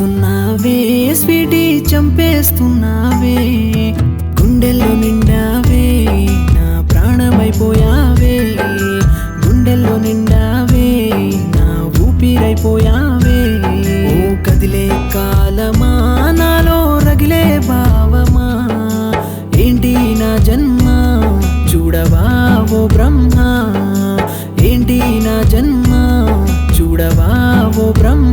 చంపేస్తున్నావే Sweety చంపేస్తున్నావే గుండెల్లో నిండావే నా ప్రాణమైపోయావే గుండెల్లో నిండావే నా ఊపిరైపోయావే ఓ కదిలే కాలమా నాలో రగిలే భావమా ఏంటి నా జన్మ చూడవా ఓ బ్రహ్మ ఏంటి నా జన్మ చూడవా ఓ బ్రహ్మ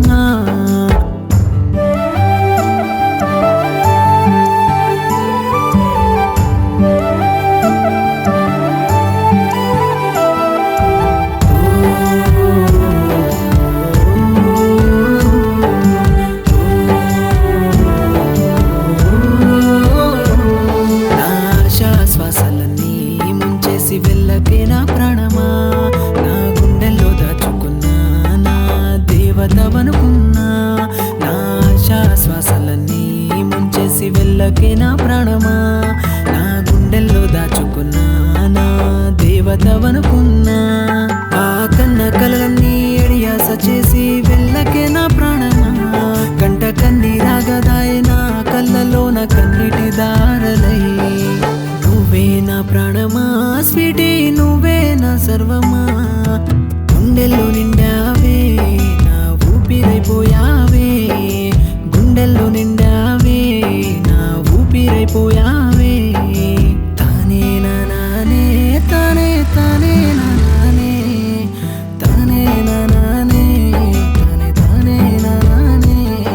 నా ఆశా శ్వాసలన్నీ ముంచేసి వెళ్ళకే నా ప్రాణమా నా గుండెల్లో దాచుకున్నా నా దేవతవనుకున్నా నా ఆశా శ్వాసలన్నీ ముంచేసి వెళ్ళకే నా ప్రాణమా నా గుండెల్లో దాచుకున్నా నా దేవతవనుకున్నా ఆ కన్న కలలన్నీ ఎడియాస చేసి వెళ్ళకే నా ప్రాణమా కంట కన్నీరాగదాయ నా కళ్ళలో నా కన్నిటి దారలై నువ్వే నా ప్రాణమా స్వీటీ నువ్వే నా సర్వమా గుండెల్లో నిండావే నా ఊపిరైపోయావే గుండెల్లో నిండావే నా ఊపిరైపోయావే తానే నా నానే తానే తానే నా నానే తానే నా నానే తానే తానే నా నానే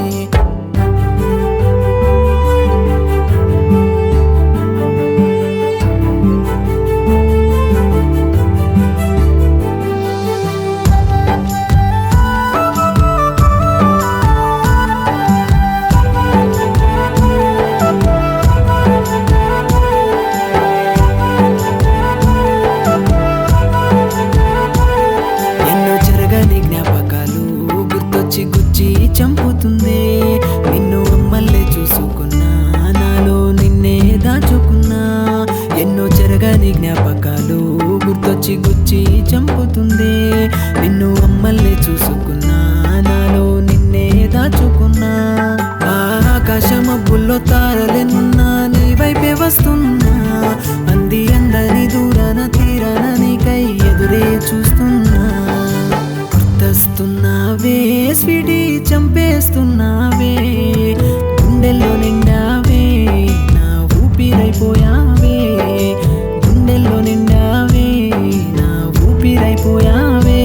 ఎన్నో జరగని జ్ఞాపకాలు గుర్తొచ్చి గుచ్చి చంపుతుంది నిన్ను అమ్మల్లే చూసుకున్నా నాలో నిన్నే దాచుకున్నా ఎన్నో జరగని జ్ఞాపకాలు గుర్తొచ్చి గుచ్చి చంపుతుంది నిన్ను అమ్మల్లే చూసుకున్నా నాలో నిన్నే దాచుకున్నా ఆ ఆకాశం అబ్బుల్లో తారలెన్నున్నా నీ వైపే వస్తున్నా అంది అందని దూరాన తీరాన నీకై ఎదురే చూస్తున్నా గుర్తొస్తున్నావే స్వీటీ చంపేస్తున్నావే గుండెల్లో నిండావే నా ఊపిరైపోయావే గుండెల్లో నిండావే నా ఊపిరైపోయావే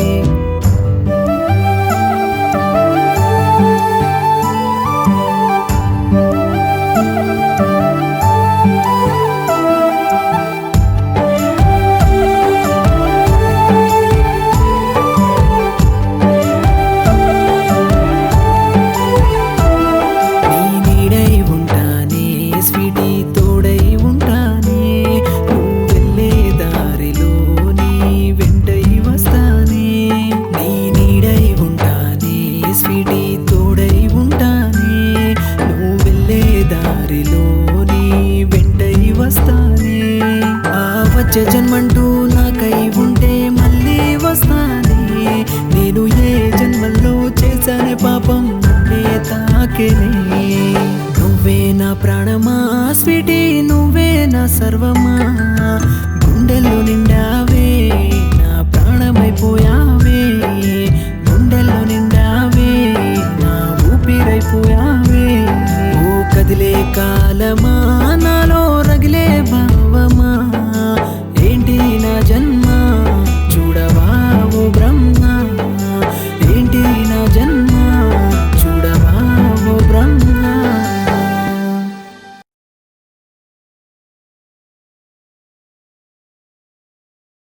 నీ నీడై ఉంటానే స్వీటీ తోడై ఉంటానే నువ్వు వెళ్ళే దారిలో నీ వెంటై వస్తానే నీ నీడై ఉంటానే స్వీటీ తోడై ఉంటానే నువ్వు వెళ్ళే దారిలో నీ వెంటై వస్తానే ఆ వచ్చే జన్మంటూ నాకై ఉంటే మళ్ళీ వస్తానే నేను ఏ జన్మల్లో చేశానే పాపం నే తాకెనే నువ్వే నా ప్రాణమా స్వీటీ నువ్వే నా సర్వమా